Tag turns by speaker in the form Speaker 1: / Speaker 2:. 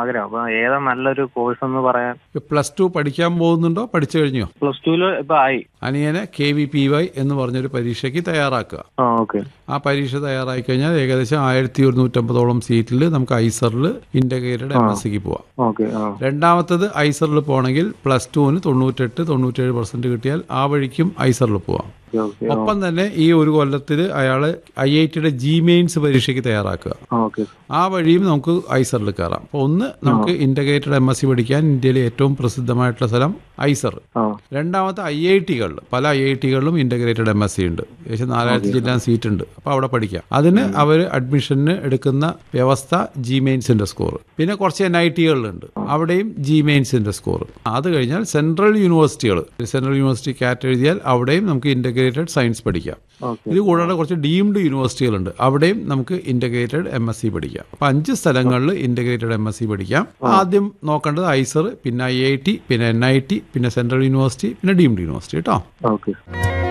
Speaker 1: ആഗ്രഹം അപ്പൊ ഏതാ നല്ലൊരു കോഴ്സ് എന്ന് പറയാൻ
Speaker 2: പ്ലസ് ടു പഠിക്കാൻ പോകുന്നുണ്ടോ പഠിച്ചു കഴിഞ്ഞോ
Speaker 1: പ്ലസ് ടുവില് ഇപ്പൊ ആയി
Speaker 2: അനിയനെ കെ വി പി വൈ എന്ന് പറഞ്ഞൊരു പരീക്ഷയ്ക്ക് തയ്യാറാക്കുക
Speaker 1: ആ ഓക്കെ
Speaker 2: ആ പരീക്ഷ തയ്യാറായി കഴിഞ്ഞാൽ ഏകദേശം ആയിരത്തി ഒരുന്നൂറ്റമ്പതോളം സീറ്റിൽ നമുക്ക് ഐസറിൽ ഇന്റഗ്രേറ്റഡ് എം എസ് സിക്ക് പോവാം
Speaker 1: ഓക്കെ ആ
Speaker 2: രണ്ടാമത്തത് ഐസറിൽ പോകണമെങ്കിൽ പ്ലസ് ടുവിന് തൊണ്ണൂറ്റെട്ട് തൊണ്ണൂറ്റേഴ് പെർസെന്റ് കിട്ടിയാൽ ആ വഴിക്കും ഐസറിൽ പോവാം
Speaker 1: ഓക്കെ
Speaker 2: ഒപ്പം തന്നെ ഈ ഒരു കൊല്ലത്തിൽ അയാൾ ഐ ഐ ടിയുടെ ജി മെയിൻസ് പരീക്ഷയ്ക്ക് തയ്യാറാക്കുക
Speaker 1: ഓക്കെ
Speaker 2: ആ വഴിയും നമുക്ക് ഐസറിൽ കയറാം അപ്പോൾ ഒന്ന് നമുക്ക് ഇന്റഗ്രേറ്റഡ് എം എസ് സി പഠിക്കാൻ ഇന്ത്യയിലെ ഏറ്റവും പ്രസിദ്ധമായിട്ടുള്ള സ്ഥലം ഐസർ
Speaker 1: ആ
Speaker 2: രണ്ടാമത്തെ ഐ ഐ ടികളിൽ പല ഐ ഐ ടികളിലും ഇന്റഗ്രേറ്റഡ് എം എസ് സി ഉണ്ട് ഏകദേശം നാലായിരത്തി ജില്ലാ സീറ്റ് ഉണ്ട് അപ്പോൾ അവിടെ പഠിക്കാം അതിന് അവർ അഡ്മിഷന് എടുക്കുന്ന വ്യവസ്ഥ ജി മെയിൻസിന്റെ സ്കോർ പിന്നെ കുറച്ച് എൻ ഐ ടികളിലുണ്ട് അവിടെയും ജി മെയിൻസിന്റെ സ്കോർ അത് കഴിഞ്ഞാൽ സെൻട്രൽ യൂണിവേഴ്സിറ്റികൾ സെൻട്രൽ യൂണിവേഴ്സിറ്റി കാറ്റ് എഴുതിയാൽ അവിടെയും നമുക്ക് ഇന്റഗ്രേറ്റഡ് സയൻസ് പഠിക്കാം
Speaker 1: ഓക്കെ
Speaker 2: ഇത് കൂടാതെ കുറച്ച് ഡീംഡ് യൂണിവേഴ്സിറ്റികളുണ്ട് അവിടെയും നമുക്ക് ഇന്റഗ്രേറ്റഡ് എം എസ് സി പഠിക്കാം അപ്പൊ അഞ്ച് സ്ഥലങ്ങളിൽ ഇന്റഗ്രേറ്റഡ് എം എസ് സി പഠിക്കാം ആദ്യം നോക്കേണ്ടത് ഐസർ പിന്നെ ഐ ഐ ടി പിന്നെ എൻ ഐ ടി പിന്നെ സെൻട്രൽ യൂണിവേഴ്സിറ്റി പിന്നെ ഡീംഡ് യൂണിവേഴ്സിറ്റി കേട്ടോ
Speaker 1: ഓക്കെ